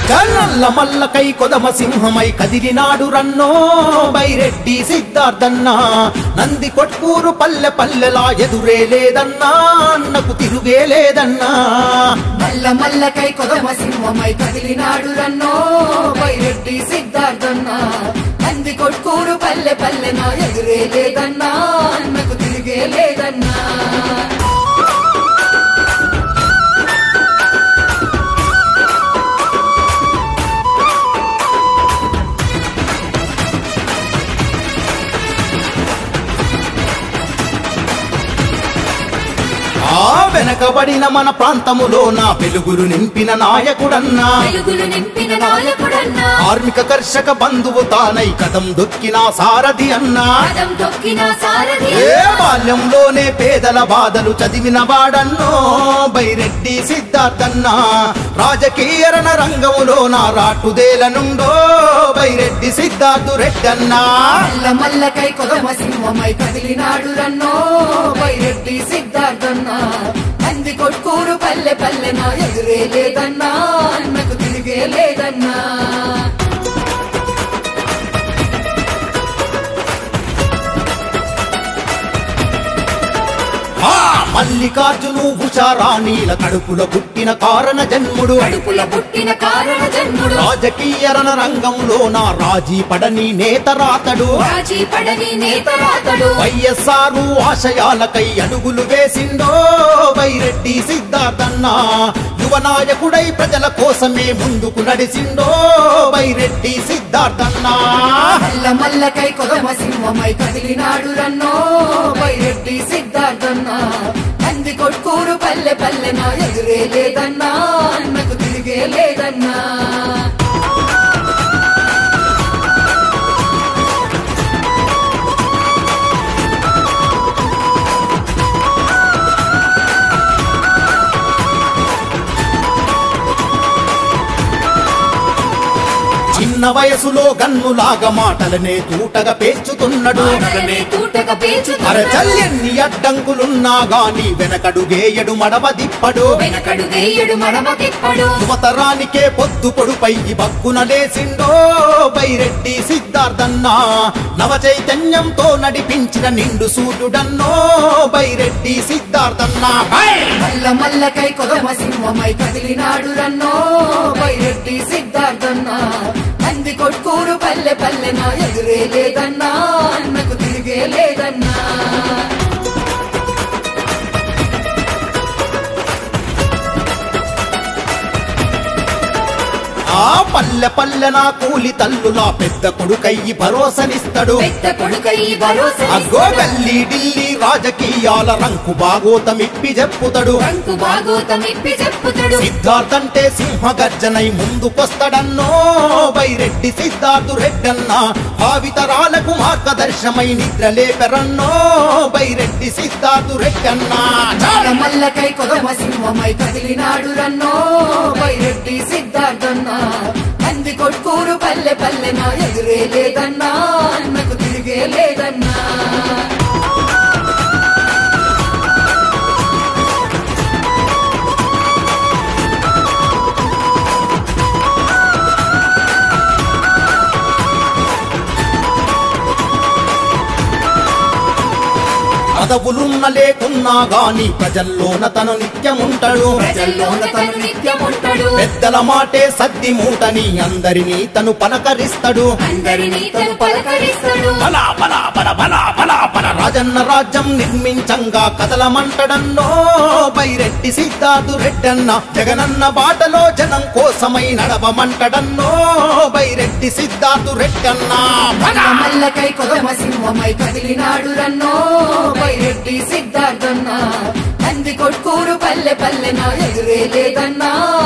నల్ల మల్లకై కొదమ సింహమై కదిలినాడు రన్నో బైరెడ్డి సిద్ధార్థన్న నంది కొట్కూరు పల్లె పల్లెలా ఎదురే లేదన్నా అన్నకు తిరుగే లేదన్నా మల్ల మల్లకై కొదమ సింహమై కదిలినాడు రన్నో వైరెడ్డి సిద్ధార్థన్న నంది కొట్కూరు పల్లె పల్లెన ఎదురే లేదన్నా అన్నకు తిరిగే లేదన్నా ఆ వెనకబడిన మన ప్రాంతములో నా వెలుగులు నింపిన నాయకుడన్నా వెలుగులు నింపిన నాయకుడన్నా కార్మిక కర్షక బంధువు తానై కథం దొక్కిన సారథి అన్నా పదం తొక్కిన సారథి ఏ బాల్యంలోనే పేదల బాధలు చదివిన వాడన్నో బైరెడ్డి సిద్ధార్థన్న రాజకీయ రణ రంగములో నా రాటుదేల నుండో బైరెడ్డి సిద్ధార్థు రెడ్డన్నా మల్ల మల్లకై కొదమ సింహమై కదిలినాడు రన్నో వైరెడ్డి సిద్ధార్థన్న నంది కొట్కూరు పల్లె పల్లెన ఎదురే లేదన్నా అన్నకు తిరిగే లేదన్నా ఆ మల్లికార్జును ఉషారాణీల కడుపులో పుట్టిన కారణ జన్ముడు కడుపుల పుట్టిన కారణ జన్ముడు రాజకీయ రణ రంగంలో నా రాజీ పడని నేత రాతడు రాజీ పడని నేత రాతడు వైఎస్ఆర్ ఆశయాలకై అడుగులు వేసిండో బైరెడ్డి సిద్ధార్థన్న యువ నాయకుడై ప్రజల కోసమే ముందుకు నడిసిండో బైరెడ్డి సిద్ధార్థన్న మల్ల మల్లకై కొదమ సింహమై కదిలినాడు రన్నో వైరెడ్డి సిద్ధార్థన్న నంది కొట్కూరు పల్లె పల్లెన ఎదురే లేదన్నా అన్నకు తిరిగే లేదన్నా చిన్న వయసులో గన్నులాగా మాటలనే తూటగా పేర్చుతున్నాడు మాటలనే తూటగా పేర్చుతున్నాడు. అరచల్యన్ని అడ్డంకులున్నా గాని వెనకడుగేయడు మడవ దిప్పడు వెనకడు వేయడు మడమ తిప్పడు యువతరానికే పొద్దు పొడుపై బక్కున లేసిండో బైరెడ్డి సిద్ధార్థన్న నవ చైతన్యంతో నడిపించిన నిండు సూర్యుడన్నో బైరెడ్డి సిద్ధార్థన్న హై! మల్ల మల్లకై కొదమ సింహమై కదిలినాడు రన్నో వైరెడ్డి సిద్ధార్థన్న నంది కొట్కూరు పల్లె పల్లెన ఎదురే లేదన్నా అన్నకు తిరిగే లేదన్నా ఆ పల్లె పల్లె నా కూలి తల్లులా పెద్ద కొడుకయ్యి భరోసనిస్తాడు పెద్ద కొడుకై భరోసా అగ్గో గల్లీ ఢిల్లీ రాజకీయాల రంకు బాగోతమిప్పి చెప్పుతాడు రంకు బాగోతం ఇప్పి చెప్పుతాడు సిద్ధార్థంటే సింహ గర్జనై ముందుకొస్తాడన్నో బైరెడ్డి సిద్ధార్థు రెడ్డన్న భావితరాలకు మార్గదర్శమై నిద్రలేపెరన్నో బైరెడ్డి సిద్ధార్థు రెడ్డన్న మల్ల మల్లకై కొదమ సింహమై కదిలినాడు రన్నో వైరెడ్డి సిద్ధార్థన్న నంది కొట్కూరు పల్లె పల్లెన ఎదురే లేదన్నా అన్నకు తిరిగే లేదన్నా పదవులున్న లేకున్నా గాని ప్రజల్లోన తను నిత్యముంటాడు ప్రజల్లోన తను నిత్యముంటాడు పెద్దల మాటే సద్ది మూటని అందరినీ తను పలకరిస్తాడు అందరినీ తను పలకరిస్తాడు బలా బలా బల బలా బలా బల రాజన్న రాజ్యం నిర్మించంగా కదలమంటడన్నో బైరెడ్డి సిద్ధార్థు రెడ్డన్న జగనన్న బాటలో జనం కోసమై నడవమంటడన్నో బైరెడ్డి సిద్ధార్థు రెడ్డన్న బల. మల్ల మల్లకై కొదమ సింహమై కదిలినాడు రన్నో వైరెడ్డి సిద్ధార్థన్న నంది కొట్కూరు పల్లె పల్లెన ఎదురే లేదన్నా